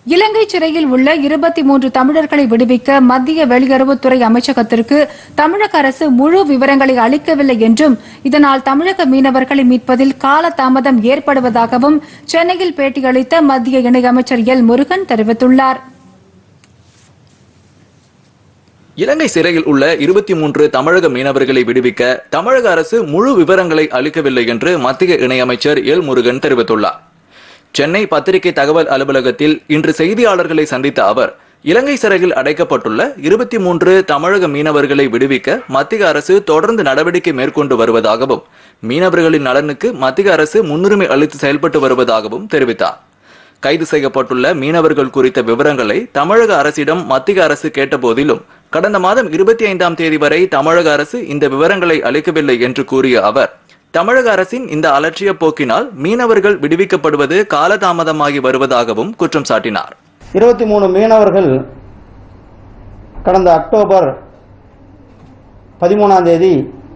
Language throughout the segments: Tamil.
இலங்கை சிறையில் உள்ள இருபத்தி மூன்று தமிழர்களை விடுவிக்க மத்திய வெளியுறவுத்துறை அமைச்சகத்திற்கு தமிழக அரசு முழு விவரங்களை அளிக்கவில்லை என்றும் இதனால் தமிழக மீனவர்களை மீட்பதில் காலதாமதம் ஏற்படுவதாகவும் சென்னையில் பேட்டியளித்த மத்திய இணையமைச்சர் எல் முருகன் தெரிவித்துள்ளார் இலங்கை சிறையில் உள்ள இருபத்தி மூன்று தமிழக மீனவர்களை விடுவிக்க தமிழக அரசு முழு விவரங்களை அளிக்கவில்லை என்று மத்திய இணையமைச்சர் எல் முருகன் தெரிவித்துள்ளார் சென்னை பத்திரிகை தகவல் அலுவலகத்தில் இன்று செய்தியாளர்களை சந்தித்த அவர் இலங்கை சிறையில் அடைக்கப்பட்டுள்ள இருபத்தி மூன்று தமிழக மீனவர்களை விடுவிக்க மத்திய அரசு தொடர்ந்து நடவடிக்கை மேற்கொண்டு வருவதாகவும் மீனவர்களின் நலனுக்கு மத்திய அரசு முன்னுரிமை அளித்து செயல்பட்டு வருவதாகவும் தெரிவித்தார் கைது செய்யப்பட்டுள்ள மீனவர்கள் குறித்த விவரங்களை தமிழக அரசிடம் மத்திய அரசு கேட்டபோதிலும் கடந்த மாதம் இருபத்தி ஐந்தாம் தேதி வரை தமிழக அரசு இந்த விவரங்களை அளிக்கவில்லை என்று கூறிய அவர் தமிழக அரசின் இந்த அலட்சிய போக்கினால் மீனவர்கள் விடுவிக்கப்படுவது காலதாமதமாகி வருவதாகவும் குற்றம் சாட்டினார் இருபத்தி மூணு மீனவர்கள் கடந்த அக்டோபர் பதிமூணாம் தேதி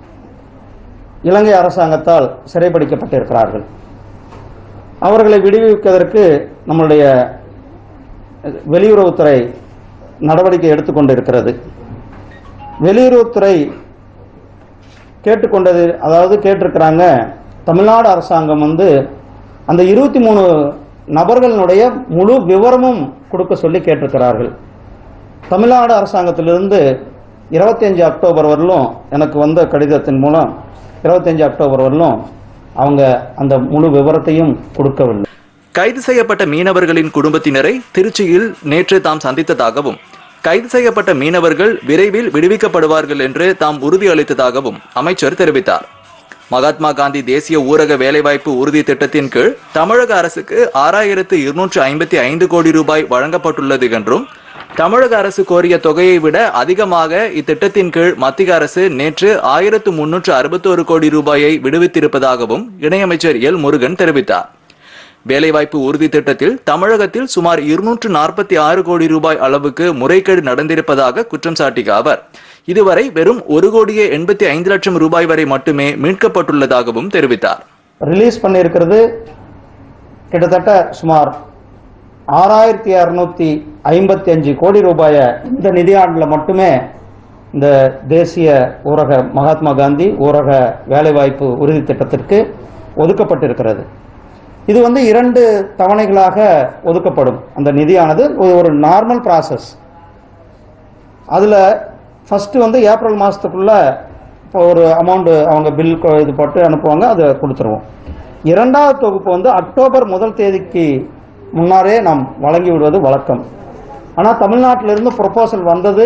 இலங்கை அரசாங்கத்தால் சிறைப்பிடிக்கப்பட்டிருக்கிறார்கள் அவர்களை விடுவிப்பதற்கு நம்மளுடைய வெளியுறவுத்துறை நடவடிக்கை எடுத்துக்கொண்டிருக்கிறது வெளியுறவுத்துறை கேட்டுக்கொண்டது அதாவது கேட்டிருக்கிறாங்க தமிழ்நாடு அரசாங்கம் வந்து அந்த இருபத்தி மூணு நபர்களுடைய முழு விவரமும் கொடுக்க சொல்லி கேட்டிருக்கிறார்கள் தமிழ்நாடு அரசாங்கத்திலிருந்து இருபத்தஞ்சு அக்டோபர் வரலும் எனக்கு வந்த கடிதத்தின் மூலம் இருபத்தஞ்சு அக்டோபர் வரலும் அவங்க அந்த முழு விவரத்தையும் கொடுக்கவில்லை கைது செய்யப்பட்ட மீனவர்களின் குடும்பத்தினரை திருச்சியில் நேற்று தாம் சந்தித்ததாகவும் கைது செய்யப்பட்ட மீனவர்கள் விரைவில் விடுவிக்கப்படுவார்கள் என்று தாம் உறுதியளித்ததாகவும் அமைச்சர் தெரிவித்தார் மகாத்மா காந்தி தேசிய ஊரக வேலைவாய்ப்பு உறுதி திட்டத்தின் கீழ் தமிழக அரசுக்கு ஆறாயிரத்து இருநூற்று ஐம்பத்தி ஐந்து கோடி ரூபாய் வழங்கப்பட்டுள்ளது என்றும் தமிழக அரசு கோரிய தொகையை விட அதிகமாக இத்திட்டத்தின் கீழ் மத்திய அரசு நேற்று ஆயிரத்து முன்னூற்று அறுபத்தோரு கோடி ரூபாயை விடுவித்திருப்பதாகவும் இணையமைச்சர் எல் முருகன் தெரிவித்தார் வேலைவாய்ப்பு உறுதி திட்டத்தில் தமிழகத்தில் சுமார் இருநூற்று நாற்பத்தி ஆறு கோடி ரூபாய் அளவுக்கு முறைகேடு நடந்திருப்பதாக குற்றம் சாட்டிய அவர் இதுவரை வெறும் ஒரு கோடியே எண்பத்தி ஐந்து லட்சம் ரூபாய் வரை மட்டுமே மீட்கப்பட்டுள்ளதாகவும் தெரிவித்தார் ரிலீஸ் பண்ணியிருக்கிறது கிட்டத்தட்ட சுமார் ஆறாயிரத்தி அறுநூத்தி ஐம்பத்தி அஞ்சு கோடி ரூபாயை இந்த நிதியாண்டில் மட்டுமே இந்த தேசிய ஊரக மகாத்மா காந்தி ஊரக வேலைவாய்ப்பு உறுதி திட்டத்திற்கு ஒதுக்கப்பட்டிருக்கிறது இது வந்து இரண்டு தவணைகளாக ஒதுக்கப்படும் அந்த நிதியானது ஒரு- ஒரு நார்மல் ப்ராசஸ் அதில் ஃபஸ்ட்டு வந்து ஏப்ரல் மாதத்துக்குள்ள இப்போ ஒரு அமௌண்ட்டு அவங்க பில் இது போட்டு அனுப்புவாங்க அதை கொடுத்துருவோம் இரண்டாவது தொகுப்பு வந்து அக்டோபர் முதல் தேதிக்கு முன்னாரே நாம் வழங்கி விடுவது வழக்கம் ஆனால் தமிழ்நாட்டிலிருந்து ப்ரொபோசல் வந்தது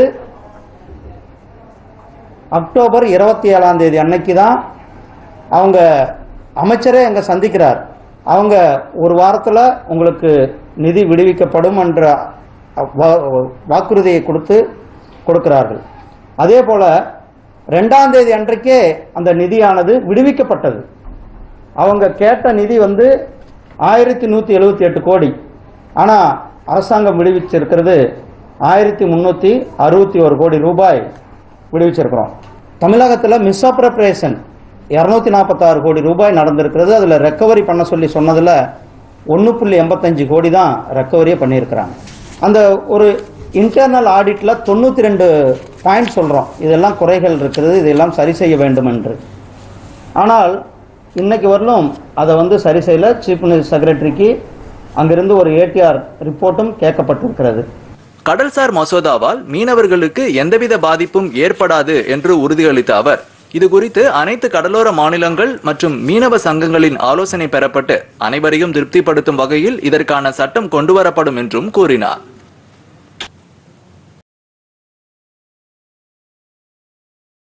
அக்டோபர் இருபத்தி ஏழாம் தேதி அன்னைக்கு தான் அவங்க அமைச்சரே அங்கே சந்திக்கிறார் அவங்க ஒரு வாரத்தில் உங்களுக்கு நிதி விடுவிக்கப்படும் என்ற வா- வாக்குறுதியை கொடுத்து கொடுக்கிறார்கள் அதே போல் ரெண்டாம் தேதி அன்றைக்கே அந்த நிதியானது விடுவிக்கப்பட்டது அவங்க கேட்ட நிதி வந்து ஆயிரத்தி நூற்றி எழுபத்தி எட்டு கோடி ஆனால் அரசாங்கம் விடுவிச்சிருக்கிறது ஆயிரத்தி முந்நூற்றி அறுபத்தி ஒரு கோடி ரூபாய் விடுவிச்சிருக்கிறோம் தமிழகத்தில் மிஸ்அப்ரப்ரேஷன் இரநூத்தி நாற்பத்தாறு கோடி ரூபாய் நடந்திருக்கிறது அதில் ரெக்கவரி பண்ண சொல்லி சொன்னதில் ஒன்று புள்ளி எண்பத்தஞ்சு கோடி தான் ரெக்கவரியே பண்ணியிருக்கிறாங்க அந்த ஒரு இன்டர்னல் ஆடிட்டில் தொண்ணூற்றி ரெண்டு பாயிண்ட் சொல்கிறோம் இதெல்லாம் குறைகள் இருக்கிறது இதெல்லாம் சரி செய்ய வேண்டும் என்று ஆனால் இன்னைக்கு வரலும் அதை வந்து சரி செய்யல சீஃப் செக்ரட்டரிக்கு அங்கிருந்து ஒரு ஏடிஆர் ரிப்போர்ட்டும் கேட்கப்பட்டிருக்கிறது கடல்சார் மசோதாவால் மீனவர்களுக்கு எந்தவித பாதிப்பும் ஏற்படாது என்று உறுதியளித்த அவர் இது குறித்து அனைத்து கடலோர மாநிலங்கள் மற்றும் மீனவ சங்கங்களின் ஆலோசனை பெறப்பட்டு அனைவரையும் திருப்திப்படுத்தும் வகையில் இதற்கான சட்டம் கொண்டுவரப்படும் என்றும் கூறினார்